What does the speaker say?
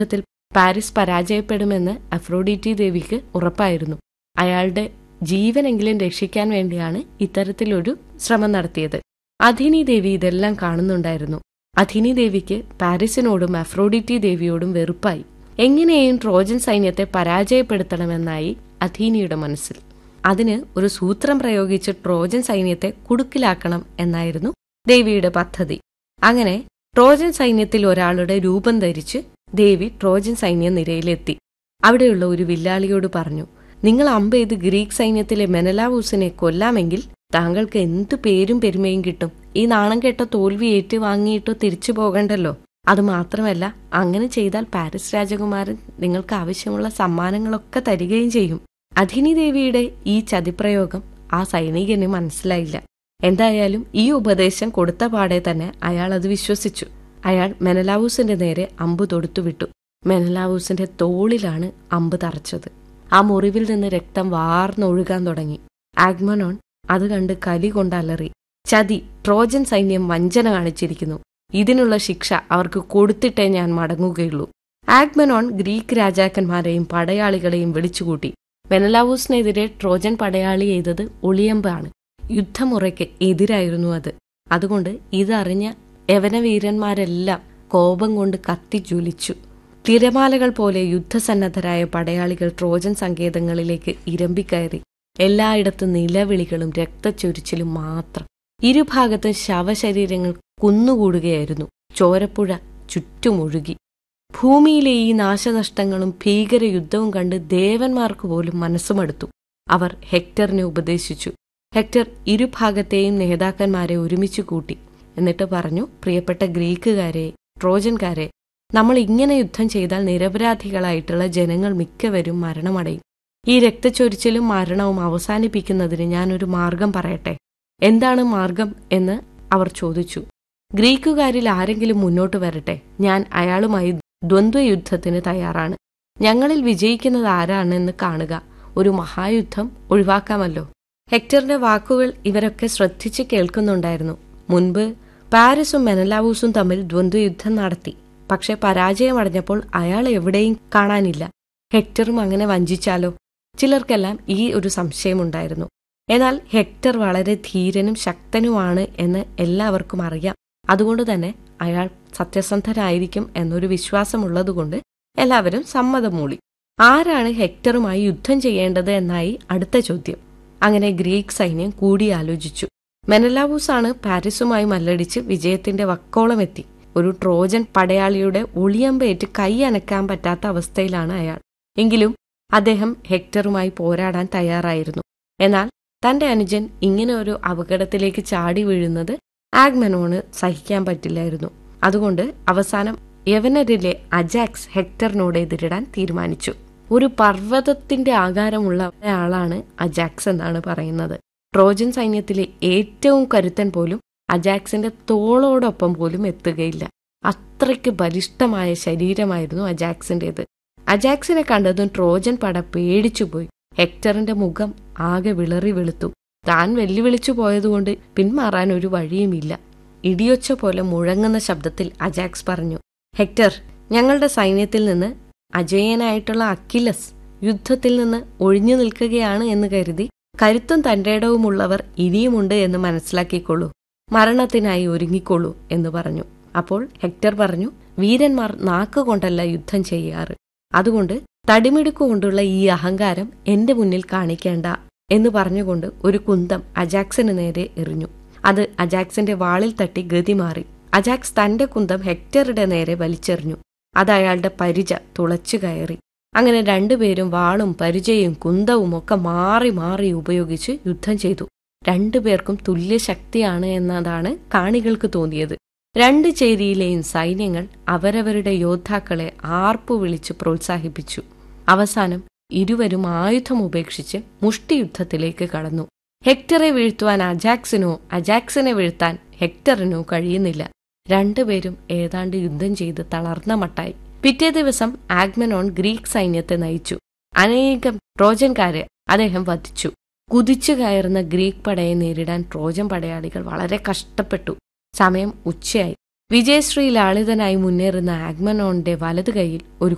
യുദ്ധത്തിൽ പാരീസ് പരാജയപ്പെടുമെന്ന് അഫ്രോഡിറ്റി ദേവിക്ക് ഉറപ്പായിരുന്നു അയാളുടെ ജീവനെങ്കിലും രക്ഷിക്കാൻ വേണ്ടിയാണ് ഇത്തരത്തിലൊരു ശ്രമം നടത്തിയത് അധിനി ദേവി ഇതെല്ലാം കാണുന്നുണ്ടായിരുന്നു അധിനി ദേവിക്ക് പാരീസിനോടും അഫ്രോഡിറ്റി ദേവിയോടും വെറുപ്പായി എങ്ങനെയും ട്രോജൻ സൈന്യത്തെ പരാജയപ്പെടുത്തണമെന്നായി അഥീനിയുടെ മനസ്സിൽ അതിന് ഒരു സൂത്രം പ്രയോഗിച്ച് ട്രോജൻ സൈന്യത്തെ കുടുക്കിലാക്കണം എന്നായിരുന്നു ദേവിയുടെ പദ്ധതി അങ്ങനെ ട്രോജൻ സൈന്യത്തിൽ ഒരാളുടെ രൂപം ധരിച്ച് ദേവി ട്രോജൻ സൈന്യ നിരയിലെത്തി അവിടെയുള്ള ഒരു വില്ലാളിയോട് പറഞ്ഞു നിങ്ങൾ അമ്പെയ്ത് ഗ്രീക്ക് സൈന്യത്തിലെ മെനലാവൂസിനെ കൊല്ലാമെങ്കിൽ താങ്കൾക്ക് എന്തു പേരും പെരുമയും കിട്ടും ഈ നാണം കെട്ട തോൽവി ഏറ്റുവാങ്ങിയിട്ടോ തിരിച്ചു പോകണ്ടല്ലോ അത് മാത്രമല്ല അങ്ങനെ ചെയ്താൽ പാരീസ് രാജകുമാരൻ നിങ്ങൾക്ക് ആവശ്യമുള്ള സമ്മാനങ്ങളൊക്കെ തരികയും ചെയ്യും അധിനി ദേവിയുടെ ഈ ചതിപ്രയോഗം ആ സൈനികന് മനസ്സിലായില്ല എന്തായാലും ഈ ഉപദേശം കൊടുത്ത പാടെ തന്നെ അയാൾ അത് വിശ്വസിച്ചു അയാൾ മെനലാവൂസിന്റെ നേരെ അമ്പ് തൊടുത്തുവിട്ടു മെനലാവൂസിന്റെ തോളിലാണ് അമ്പ് തറച്ചത് ആ മുറിവിൽ നിന്ന് രക്തം വാർന്നൊഴുകാൻ തുടങ്ങി ആഗ്മനോൺ അത് കണ്ട് കലി കൊണ്ടലറി ചതി ട്രോജൻ സൈന്യം വഞ്ചന കാണിച്ചിരിക്കുന്നു ഇതിനുള്ള ശിക്ഷ അവർക്ക് കൊടുത്തിട്ടേ ഞാൻ മടങ്ങുകയുള്ളൂ ആഗ്മനോൺ ഗ്രീക്ക് രാജാക്കന്മാരെയും പടയാളികളെയും വിളിച്ചുകൂട്ടി മെനലാവൂസിനെതിരെ ട്രോജൻ പടയാളി ചെയ്തത് ഒളിയമ്പാണ് യുദ്ധമുറയ്ക്ക് എതിരായിരുന്നു അത് അതുകൊണ്ട് ഇതറിഞ്ഞ യവനവീരന്മാരെല്ലാം കോപം കൊണ്ട് കത്തിജ്വലിച്ചു തിരമാലകൾ പോലെ യുദ്ധസന്നദ്ധരായ പടയാളികൾ ട്രോജൻ സങ്കേതങ്ങളിലേക്ക് ഇരമ്പിക്കയറി എല്ലായിടത്തും നിലവിളികളും രക്തച്ചൊരിച്ചിലും മാത്രം ഇരുഭാഗത്തും ശവശരീരങ്ങൾ കുന്നുകൂടുകയായിരുന്നു ചോരപ്പുഴ ചുറ്റുമൊഴുകി ഭൂമിയിലെ ഈ നാശനഷ്ടങ്ങളും ഭീകരയുദ്ധവും കണ്ട് ദേവന്മാർക്ക് പോലും മനസ്സുമടുത്തു അവർ ഹെക്ടറിനെ ഉപദേശിച്ചു ഹെക്ടർ ഇരുഭാഗത്തെയും നേതാക്കന്മാരെ ഒരുമിച്ച് കൂട്ടി എന്നിട്ട് പറഞ്ഞു പ്രിയപ്പെട്ട ഗ്രീക്കുകാരെ ട്രോജൻകാരെ നമ്മൾ ഇങ്ങനെ യുദ്ധം ചെയ്താൽ നിരപരാധികളായിട്ടുള്ള ജനങ്ങൾ മിക്കവരും മരണമടയും ഈ രക്തച്ചൊരിച്ചിലും മരണവും അവസാനിപ്പിക്കുന്നതിന് ഞാനൊരു മാർഗം പറയട്ടെ എന്താണ് മാർഗം എന്ന് അവർ ചോദിച്ചു ഗ്രീക്കുകാരിൽ ആരെങ്കിലും മുന്നോട്ട് വരട്ടെ ഞാൻ അയാളുമായി ദ്വന്ദ്വയുദ്ധത്തിന് തയ്യാറാണ് ഞങ്ങളിൽ വിജയിക്കുന്നത് ആരാണെന്ന് കാണുക ഒരു മഹായുദ്ധം ഒഴിവാക്കാമല്ലോ ഹെക്ടറിന്റെ വാക്കുകൾ ഇവരൊക്കെ ശ്രദ്ധിച്ച് കേൾക്കുന്നുണ്ടായിരുന്നു മുൻപ് പാരീസും മെനലാവൂസും തമ്മിൽ ദ്വന്ദ്വയുദ്ധം നടത്തി പക്ഷെ പരാജയമടഞ്ഞപ്പോൾ അയാൾ എവിടെയും കാണാനില്ല ഹെക്ടറും അങ്ങനെ വഞ്ചിച്ചാലോ ചിലർക്കെല്ലാം ഈ ഒരു സംശയമുണ്ടായിരുന്നു എന്നാൽ ഹെക്ടർ വളരെ ധീരനും ശക്തനുമാണ് എന്ന് എല്ലാവർക്കും അറിയാം അതുകൊണ്ട് തന്നെ അയാൾ സത്യസന്ധനായിരിക്കും എന്നൊരു വിശ്വാസമുള്ളതുകൊണ്ട് എല്ലാവരും സമ്മതം മൂളി ആരാണ് ഹെക്ടറുമായി യുദ്ധം ചെയ്യേണ്ടത് എന്നായി അടുത്ത ചോദ്യം അങ്ങനെ ഗ്രീക്ക് സൈന്യം കൂടിയാലോചിച്ചു മെനലാവൂസാണ് പാരീസുമായി മല്ലടിച്ച് വിജയത്തിന്റെ വക്കോളമെത്തി ഒരു ട്രോജൻ പടയാളിയുടെ ഒളിയമ്പേറ്റ് കൈ അനക്കാൻ പറ്റാത്ത അവസ്ഥയിലാണ് അയാൾ എങ്കിലും അദ്ദേഹം ഹെക്ടറുമായി പോരാടാൻ തയ്യാറായിരുന്നു എന്നാൽ തന്റെ അനുജൻ ഇങ്ങനെ ഒരു അപകടത്തിലേക്ക് ചാടി വീഴുന്നത് ആഗ്മനോണ് സഹിക്കാൻ പറ്റില്ലായിരുന്നു അതുകൊണ്ട് അവസാനം യവനരിലെ അജാക്സ് ഹെക്ടറിനോട് എതിരിടാൻ തീരുമാനിച്ചു ഒരു പർവ്വതത്തിന്റെ ആകാരമുള്ള ആളാണ് അജാക്സ് എന്നാണ് പറയുന്നത് ട്രോജൻ സൈന്യത്തിലെ ഏറ്റവും കരുത്തൻ പോലും അജാക്സിന്റെ തോളോടൊപ്പം പോലും എത്തുകയില്ല അത്രയ്ക്ക് ബലിഷ്ഠമായ ശരീരമായിരുന്നു അജാക്സിന്റേത് അജാക്സിനെ കണ്ടതും ട്രോജൻ പട പേടിച്ചുപോയി ഹെക്ടറിന്റെ മുഖം ആകെ വിളറി വെളുത്തു താൻ വെല്ലുവിളിച്ചു പോയതുകൊണ്ട് പിന്മാറാൻ ഒരു വഴിയുമില്ല ഇടിയൊച്ച പോലെ മുഴങ്ങുന്ന ശബ്ദത്തിൽ അജാക്സ് പറഞ്ഞു ഹെക്ടർ ഞങ്ങളുടെ സൈന്യത്തിൽ നിന്ന് അജയനായിട്ടുള്ള അക്കിലസ് യുദ്ധത്തിൽ നിന്ന് ഒഴിഞ്ഞു നിൽക്കുകയാണ് എന്ന് കരുതി കരുത്തും തന്റേടവുമുള്ളവർ ഇനിയുമുണ്ട് എന്ന് മനസ്സിലാക്കിക്കൊള്ളൂ മരണത്തിനായി ഒരുങ്ങിക്കൊള്ളൂ എന്ന് പറഞ്ഞു അപ്പോൾ ഹെക്ടർ പറഞ്ഞു വീരന്മാർ നാക്കുകൊണ്ടല്ല യുദ്ധം ചെയ്യാറ് അതുകൊണ്ട് തടിമിടുക്കുകൊണ്ടുള്ള ഈ അഹങ്കാരം എന്റെ മുന്നിൽ കാണിക്കേണ്ട എന്ന് പറഞ്ഞുകൊണ്ട് ഒരു കുന്തം അജാക്സിന് നേരെ എറിഞ്ഞു അത് അജാക്സിന്റെ വാളിൽ തട്ടി ഗതി മാറി അജാക്സ് തന്റെ കുന്തം ഹെക്ടറുടെ നേരെ വലിച്ചെറിഞ്ഞു അത് അയാളുടെ പരിച തുളച്ചു കയറി അങ്ങനെ രണ്ടുപേരും വാളും പരിചയും കുന്തവും ഒക്കെ മാറി മാറി ഉപയോഗിച്ച് യുദ്ധം ചെയ്തു രണ്ടുപേർക്കും തുല്യ ശക്തിയാണ് എന്നതാണ് കാണികൾക്ക് തോന്നിയത് രണ്ട് ചേരിയിലെയും സൈന്യങ്ങൾ അവരവരുടെ യോദ്ധാക്കളെ ആർപ്പു വിളിച്ച് പ്രോത്സാഹിപ്പിച്ചു അവസാനം ഇരുവരും ആയുധം ഉപേക്ഷിച്ച് മുഷ്ടിയുദ്ധത്തിലേക്ക് കടന്നു ഹെക്ടറെ വീഴ്ത്തുവാൻ അജാക്സിനോ അജാക്സിനെ വീഴ്ത്താൻ ഹെക്ടറിനോ കഴിയുന്നില്ല രണ്ടുപേരും ഏതാണ്ട് യുദ്ധം ചെയ്ത് തളർന്ന മട്ടായി പിറ്റേ ദിവസം ആഗ്മനോൺ ഗ്രീക്ക് സൈന്യത്തെ നയിച്ചു അനേകം ട്രോജൻകാരെ അദ്ദേഹം വധിച്ചു കുതിച്ചു കയറുന്ന ഗ്രീക്ക് പടയെ നേരിടാൻ ട്രോജൻ പടയാളികൾ വളരെ കഷ്ടപ്പെട്ടു സമയം ഉച്ചയായി വിജയശ്രീ ലാളിതനായി മുന്നേറുന്ന ആഗ്മനോണിന്റെ വലതു കൈയിൽ ഒരു